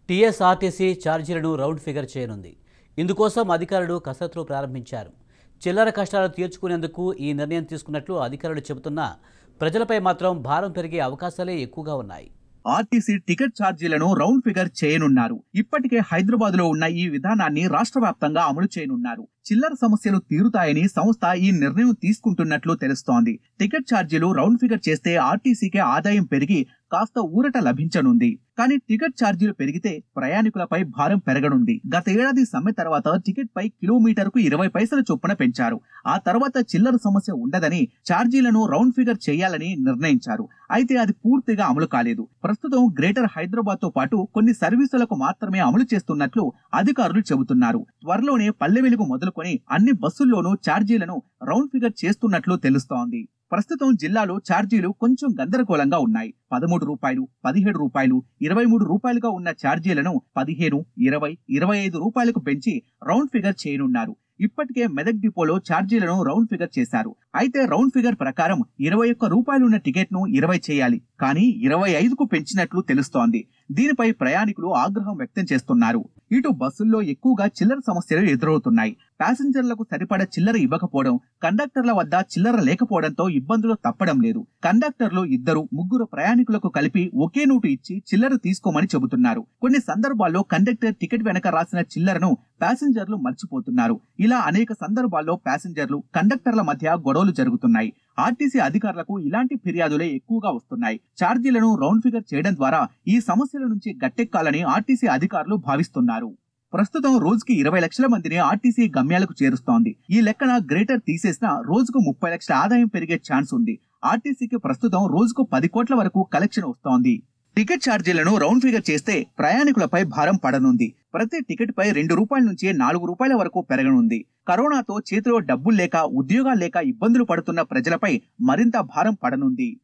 TSRTC ఛార్జీలను round figure చేయనుంది ఇందుకోసం అధికారులు కసరత్తులు ప్రారంభించారు చిల్లర కష్టాలు తీర్చుకునేందుకు ఈ నిర్ణయం తీసుకున్నట్లు అధికారులు చెబుతున్నా ప్రజలపై మాత్రం భారం పెరిగే అవకాశాలే ఎక్కువగా ఉన్నాయి ఆర్టీసీ టికెట్ ఛార్జీలను రౌండ్ ఫిగర్ చేయనున్నారు ఇప్పటికే హైదరాబాద్ లో ఉన్న ఈ విధానాన్ని రాష్ట్ర వ్యాప్తంగా అమలు చేయనున్నారు చిల్లర సమస్యలు తీరుతాయని సంస్థ ఈ నిర్ణయం తీసుకుంటున్నట్లు తెలుస్తోంది టికెట్ ఛార్జీలు రౌండ్ ఫిగర్ చేస్తే ఆర్టీసీకే ఆదాయం పెరిగి కాస్త ఊరట లభించనుంది కానీ టికెట్ ఛార్జీలు పెరిగితే ప్రయాణికులపై భారం పెరగనుంది గత ఏడాది సమ్మె తర్వాత టికెట్ పై కిలోమీటర్ కు ఇరవై పైసల చొప్పున పెంచారు ఆ తర్వాత చిల్లర సమస్య ఉండదని ఛార్జీలను రౌండ్ ఫిగర్ చేయాలని నిర్ణయించారు అయితే అది పూర్తిగా అమలు కాలేదు ప్రస్తుతం గ్రేటర్ హైదరాబాద్ తో పాటు కొన్ని సర్వీసులకు మాత్రమే అమలు చేస్తున్నట్లు అధికారులు చెబుతున్నారు త్వరలోనే పల్లె వెలుగు మొదలుకొని అన్ని బస్సుల్లోనూ ఛార్జీలను రౌండ్ ఫిగర్ చేస్తున్నట్లు తెలుస్తోంది ప్రస్తుతం జిల్లాలో ఛార్జీలు కొంచెం గందరగోళంగా ఉన్నాయి పదమూడు రూపాయలు పదిహేడు రూపాయలు ఇరవై మూడు రూపాయలుగా ఉన్న ఛార్జీలను పదిహేను ఇరవై ఇరవై ఐదు రూపాయలకు పెంచి రౌండ్ ఫిగర్ చేయనున్నారు ఇప్పటికే మెదక్ డిపోలో ఛార్జీలను రౌండ్ ఫిగర్ చేశారు అయితే రౌండ్ ఫిగర్ ప్రకారం ఇరవై ఒక్క రూపాయలున్న టికెట్ ను ఇరవై చేయాలి కానీ ఇరవై ఐదుకు పెంచినట్లు తెలుస్తోంది దీనిపై ప్రయాణికులు ఆగ్రహం వ్యక్తం చేస్తున్నారు ఇటు బస్సుల్లో ఎక్కువగా చిల్లర సమస్యలు ఎదురవుతున్నాయి ప్యాసింజర్లకు సరిపడ చిల్లర ఇవ్వకపోవడం కండక్టర్ల వద్ద చిల్లర లేకపోవడంతో ఇబ్బందులు తప్పడం లేదు కండక్టర్లు ఇద్దరు ముగ్గురు ప్రయాణికులకు కలిపి ఒకే నోటు ఇచ్చి చిల్లర తీసుకోమని చెబుతున్నారు కొన్ని సందర్భాల్లో కండక్టర్ టికెట్ వెనక రాసిన చిల్లరను ప్యాసింజర్లు మర్చిపోతున్నారు ఇలా అనేక సందర్భాల్లో ప్యాసింజర్లు కండక్టర్ల మధ్య గొడవలు జరుగుతున్నాయి ఆర్టీసీ అధికారులకు ఇలాంటి ఫిర్యాదులే ఎక్కువగా వస్తున్నాయి ఛార్జీలను రౌండ్ ఫిగర్ చేయడం ద్వారా ఈ సమస్యల నుంచి గట్టెక్కాలని ఆర్టీసీ అధికారులు భావిస్తున్నారు ప్రస్తుతం రోజుకి ఇరవై లక్షల మందిని ఆర్టీసీ గమ్యాలకు చేరుస్తోంది ఈ లెక్కన గ్రేటర్ తీసేసిన రోజుకు ముప్పై లక్షల ఆదాయం పెరిగే ఛాన్స్ ఉంది ఆర్టీసీకి ప్రస్తుతం రోజుకు పది కోట్ల వరకు కలెక్షన్ వస్తోంది టికెట్ ఛార్జీలను రౌండ్ ఫిగర్ చేస్తే ప్రయాణికులపై భారం పడనుంది ప్రతి టికెట్ పై రెండు రూపాయల నుంచి నాలుగు రూపాయల వరకు పెరగనుంది కరోనాతో చేతిలో డబ్బులు లేక ఉద్యోగాలు లేక ఇబ్బందులు పడుతున్న ప్రజలపై మరింత భారం పడనుంది